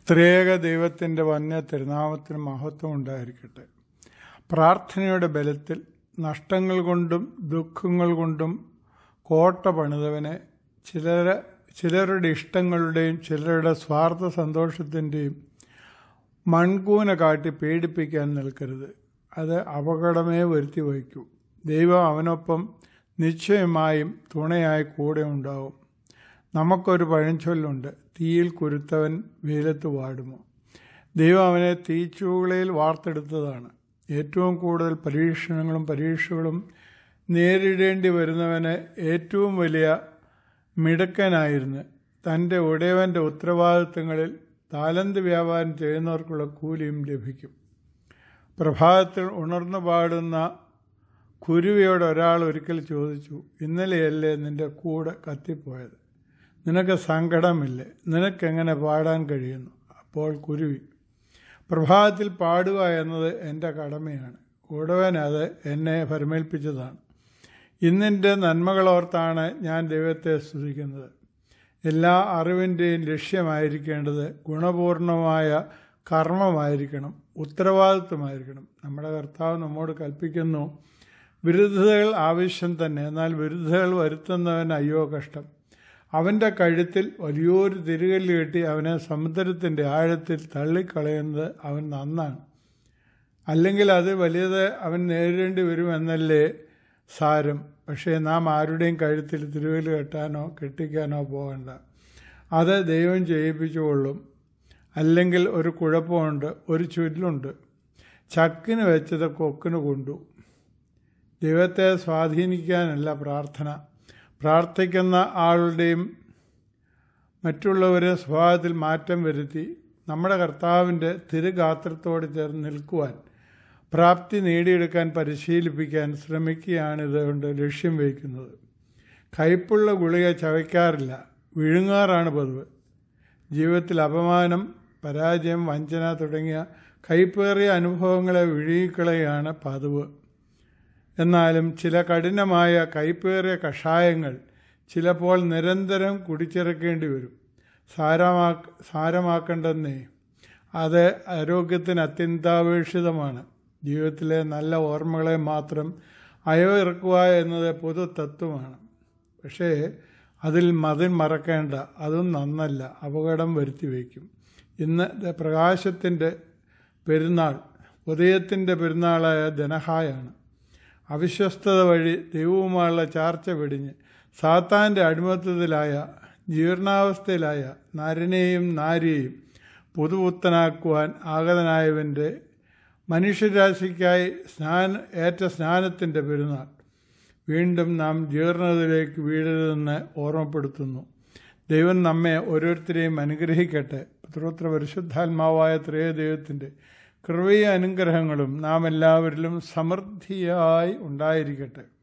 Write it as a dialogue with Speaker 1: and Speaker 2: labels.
Speaker 1: ത്രിയേക ദൈവത്തിൻ്റെ വന്യ തിരുനാമത്തിന് മഹത്വം ഉണ്ടായിരിക്കട്ടെ പ്രാർത്ഥനയുടെ ബലത്തിൽ നഷ്ടങ്ങൾ കൊണ്ടും ദുഃഖങ്ങൾ കൊണ്ടും കോട്ട പണിതവനെ ചിലർ ചിലരുടെ ഇഷ്ടങ്ങളുടെയും ചിലരുടെ സ്വാർത്ഥ സന്തോഷത്തിൻ്റെയും മൺകൂന കാട്ടി പേടിപ്പിക്കാൻ നിൽക്കരുത് അത് അപകടമേ വരുത്തി വയ്ക്കൂ ദൈവം അവനൊപ്പം നിശ്ചയമായും തുണയായി കൂടെ ഉണ്ടാവും നമുക്കൊരു പഴഞ്ചൊല്ലുണ്ട് തീയിൽ കുരുത്തവൻ വെയിലത്ത് വാടുമോ ദൈവം അവനെ തീച്ചൂളയിൽ വാർത്തെടുത്തതാണ് ഏറ്റവും കൂടുതൽ പരീക്ഷണങ്ങളും പരീക്ഷകളും നേരിടേണ്ടി വരുന്നവന് ഏറ്റവും വലിയ മിടുക്കനായിരുന്നു തൻ്റെ ഉടയവൻ്റെ ഉത്തരവാദിത്തങ്ങളിൽ താലന്ത് വ്യാപാരം ചെയ്യുന്നവർക്കുള്ള കൂലിയും ലഭിക്കും പ്രഭാതത്തിൽ ഉണർന്നു പാടുന്ന കുരുവിയോട് ഒരാൾ ഒരിക്കൽ ചോദിച്ചു ഇന്നലെയല്ലേ നിന്റെ കൂടെ കത്തിപ്പോയത് നിനക്ക് സങ്കടമില്ലേ നിനക്കെങ്ങനെ പാടാൻ കഴിയുന്നു അപ്പോൾ കുരുവി പ്രഭാതത്തിൽ പാടുക എന്നത് എൻ്റെ കടമയാണ് ഉടവൻ അത് എന്നെ പരമേൽപ്പിച്ചതാണ് ഇന്നിൻ്റെ നന്മകളോർത്താണ് ഞാൻ ദൈവത്തെ സ്തുതിക്കുന്നത് എല്ലാ അറിവിൻ്റെയും ലക്ഷ്യമായിരിക്കേണ്ടത് ഗുണപൂർണമായ കർമ്മമായിരിക്കണം ഉത്തരവാദിത്വമായിരിക്കണം നമ്മുടെ കർത്താവ് നമ്മോട് കൽപ്പിക്കുന്നു വിരുദ്ധതകൾ ആവശ്യം തന്നെ എന്നാൽ വിരുദ്ധതകൾ വരുത്തുന്നവൻ അയ്യോ കഷ്ടം അവൻ്റെ കഴുത്തിൽ വലിയൊരു തിരുകല്ല് കെട്ടി അവനെ സമുദ്രത്തിൻ്റെ ആഴത്തിൽ തള്ളിക്കളയുന്നത് അവൻ നന്നാണ് അല്ലെങ്കിൽ അത് വലിയത് അവൻ നേരിടേണ്ടി വരുമെന്നല്ലേ സാരം പക്ഷേ നാം ആരുടെയും കഴുത്തിൽ തിരുവല് കെട്ടാനോ കെട്ടിക്കാനോ പോകണ്ട അത് ദൈവം ചെയ്യിപ്പിച്ചുകൊള്ളും അല്ലെങ്കിൽ ഒരു കുഴപ്പമുണ്ട് ഒരു ചുല്ലുണ്ട് ചക്കിന് വെച്ചത് കൊക്കിന് കൊണ്ടു ദൈവത്തെ സ്വാധീനിക്കാനല്ല പ്രാർത്ഥന പ്രാർത്ഥിക്കുന്ന ആളുടെയും മറ്റുള്ളവരെ സ്വഭാവത്തിൽ മാറ്റം വരുത്തി നമ്മുടെ കർത്താവിൻ്റെ തിരുഗാത്രത്തോട് ചേർന്ന് നിൽക്കുവാൻ പ്രാപ്തി നേടിയെടുക്കാൻ പരിശീലിപ്പിക്കാൻ ശ്രമിക്കുകയാണ് ഇതുകൊണ്ട് ലക്ഷ്യം വയ്ക്കുന്നത് കയ്പുള്ള ഗുളിക ചവയ്ക്കാറില്ല വിഴുങ്ങാറാണ് പതിവ് ജീവിതത്തിൽ അപമാനം പരാജയം വഞ്ചന തുടങ്ങിയ കൈപ്പേറിയ അനുഭവങ്ങളെ വിഴുങ്ങിക്കളയാണ് പതിവ് എന്നാലും ചില കഠിനമായ കൈപ്പേറിയ കഷായങ്ങൾ ചിലപ്പോൾ നിരന്തരം കുടിച്ചിറക്കേണ്ടി വരും സാരമാ സാരമാക്കേണ്ടെന്നേ അത് ആരോഗ്യത്തിന് അത്യന്താപേക്ഷിതമാണ് ജീവിതത്തിലെ നല്ല ഓർമ്മകളെ മാത്രം അയവിറക്കുക എന്നത് പൊതു തത്വമാണ് പക്ഷേ അതിൽ മതിൽ മറക്കേണ്ട അതും നന്നല്ല അപകടം വരുത്തി വയ്ക്കും ഇന്ന് പ്രകാശത്തിൻ്റെ പെരുന്നാൾ ഉദയത്തിൻ്റെ പെരുന്നാളായ ധനഹായാണ് അവിശ്വസ്തത വഴി ദൈവവുമായുള്ള ചാർച്ച വെടിഞ്ഞ് സാത്താൻ്റെ അടിമത്തത്തിലായ ജീർണാവസ്ഥയിലായ നരനെയും നാരിയെയും പുതുപുത്തനാക്കുവാൻ ആഗതനായവൻ്റെ മനുഷ്യരാശിക്കായി സ്നാന ഏറ്റ സ്നാനത്തിൻ്റെ പെരുന്നാൾ വീണ്ടും നാം ജീർണതയിലേക്ക് വീഴരുതെന്ന് ഓർമ്മപ്പെടുത്തുന്നു ദൈവം നമ്മെ ഓരോരുത്തരെയും അനുഗ്രഹിക്കട്ടെ പുത്രോത്ര പരിശുദ്ധാത്മാവായ ത്രേയ ദൈവത്തിൻ്റെ കൃപയ അനുഗ്രഹങ്ങളും നാം എല്ലാവരിലും സമൃദ്ധിയായി ഉണ്ടായിരിക്കട്ടെ